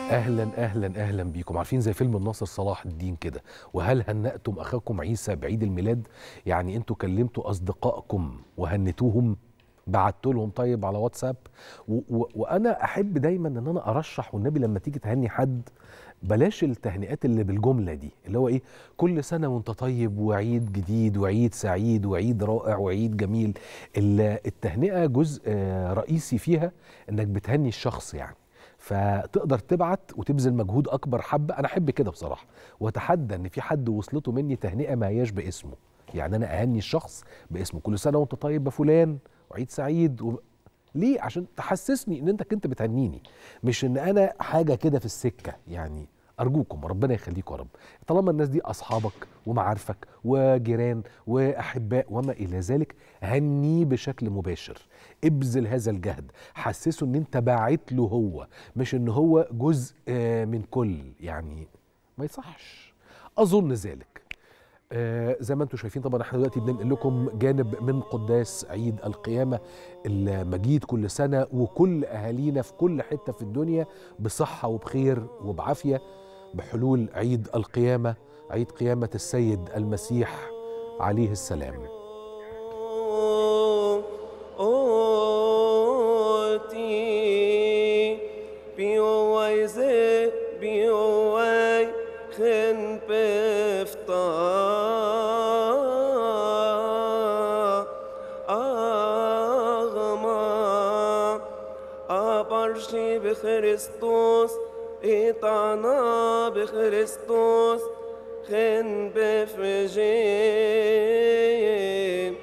اهلا اهلا اهلا بيكم عارفين زي فيلم الناصر صلاح الدين كده وهل هنأتم اخاكم عيسى بعيد الميلاد يعني انتوا كلمتوا اصدقائكم وهنتوهم بعتوا لهم طيب على واتساب و و وانا احب دايما ان انا ارشح والنبي لما تيجي تهني حد بلاش التهنئات اللي بالجمله دي اللي هو ايه كل سنه وانت طيب وعيد جديد وعيد سعيد وعيد رائع وعيد جميل ال- التهنئه جزء آه، رئيسي فيها انك بتهني الشخص يعني فتقدر تبعت وتبذل مجهود اكبر حبه انا احب كده بصراحه واتحدى ان في حد وصلته مني تهنئه ما هياش باسمه يعني انا اهني الشخص باسمه كل سنه وانت طيب يا فلان وعيد سعيد و... ليه عشان تحسسني ان انت كنت بتهنيني مش ان انا حاجه كده في السكه يعني ارجوكم ربنا يخليكم يا رب طالما الناس دي اصحابك ومعارفك وجيران واحباء وما الى ذلك هنيه بشكل مباشر ابذل هذا الجهد حسسه ان انت باعت له هو مش ان هو جزء آه، من كل يعني ما يصحش اظن ذلك آه، زي ما انتم شايفين طبعا احنا دلوقتي بننقل لكم جانب من قداس عيد القيامه المجيد كل سنه وكل اهالينا في كل حته في الدنيا بصحه وبخير وبعافيه بحلول عيد القيامه عيد قيامه السيد المسيح عليه السلام Oti Biowai ze Biowai Chen pefta Agma Abarshi بخريستوس إطعنا بخريستوس خن بفجيم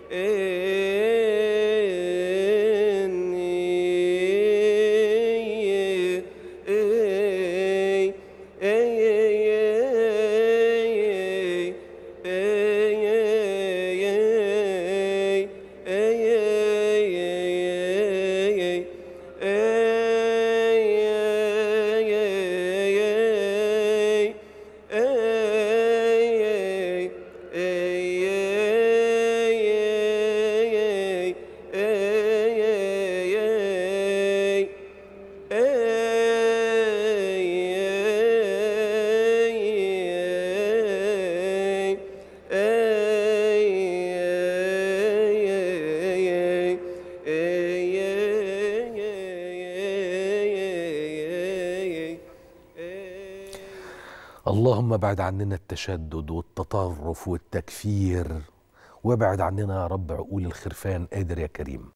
اللهم بعد عننا التشدد والتطرف والتكفير وابعد عننا يا رب عقول الخرفان قادر يا كريم